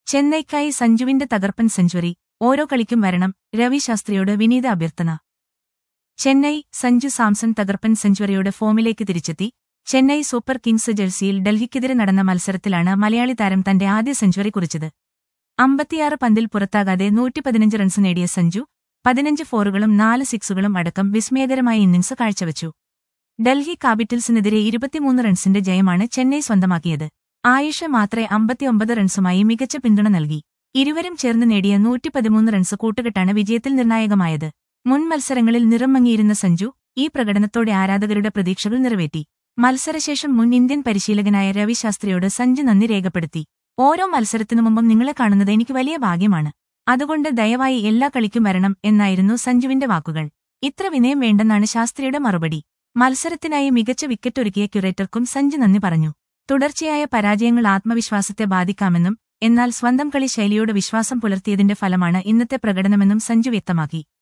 ചെന്നൈക്കായി സഞ്ജുവിന്റെ തകർപ്പൻ സെഞ്ചുറി ഓരോ കളിക്കും വരണം രവി ശാസ്ത്രിയോട് വിനീത അഭ്യർത്ഥന ചെന്നൈ സഞ്ജു സാംസൺ തകർപ്പൻ സെഞ്ചുറിയോടെ ഫോമിലേക്ക് തിരിച്ചെത്തി ചെന്നൈ സൂപ്പർ കിങ്സ് ജേഴ്സിയിൽ ഡൽഹിക്കെതിരെ നടന്ന മത്സരത്തിലാണ് മലയാളി താരം തന്റെ ആദ്യ സെഞ്ചുറി കുറിച്ചത് അമ്പത്തിയാറ് പന്തിൽ പുറത്താകാതെ നൂറ്റിപ്പതിനഞ്ച് റൺസ് നേടിയ സഞ്ജു പതിനഞ്ച് ഫോറുകളും നാല് സിക്സുകളും അടക്കം വിസ്മയകരമായ ഇന്നിംഗ്സ് കാഴ്ചവച്ചു ഡൽഹി കാപിറ്റൽസിനെതിരെ ഇരുപത്തിമൂന്ന് റൺസിന്റെ ജയമാണ് ചെന്നൈ സ്വന്തമാക്കിയത് ആയുഷ മാത്രെ അമ്പത്തിയൊമ്പത് റൺസുമായി മികച്ച പിന്തുണ നൽകി ഇരുവരും ചേർന്ന് നേടിയ നൂറ്റിപ്പതിമൂന്ന് റൺസ് കൂട്ടുകെട്ടാണ് വിജയത്തിൽ നിർണായകമായത് മുൻ മത്സരങ്ങളിൽ നിറം മങ്ങിയിരുന്ന സഞ്ജു ഈ പ്രകടനത്തോടെ ആരാധകരുടെ പ്രതീക്ഷകൾ നിറവേറ്റി മത്സരശേഷം മുൻ ഇന്ത്യൻ പരിശീലകനായ രവി ശാസ്ത്രിയോട് സഞ്ജു നന്ദി രേഖപ്പെടുത്തി ഓരോ മത്സരത്തിനു മുമ്പും നിങ്ങളെ കാണുന്നത് എനിക്ക് വലിയ ഭാഗ്യമാണ് അതുകൊണ്ട് ദയവായി എല്ലാ കളിക്കും വരണം എന്നായിരുന്നു സഞ്ജുവിന്റെ വാക്കുകൾ ഇത്ര വിനയം വേണ്ടെന്നാണ് ശാസ്ത്രിയുടെ മറുപടി മത്സരത്തിനായി മികച്ച വിക്കറ്റൊരുക്കിയ ക്യുറേറ്റർക്കും സഞ്ജു നന്ദി പറഞ്ഞു തുടർച്ചയായ പരാജയങ്ങൾ ആത്മവിശ്വാസത്തെ ബാധിക്കാമെന്നും എന്നാൽ സ്വന്തം കളി ശൈലിയോട് വിശ്വാസം പുലർത്തിയതിന്റെ ഫലമാണ് ഇന്നത്തെ പ്രകടനമെന്നും സഞ്ജു വ്യക്തമാക്കി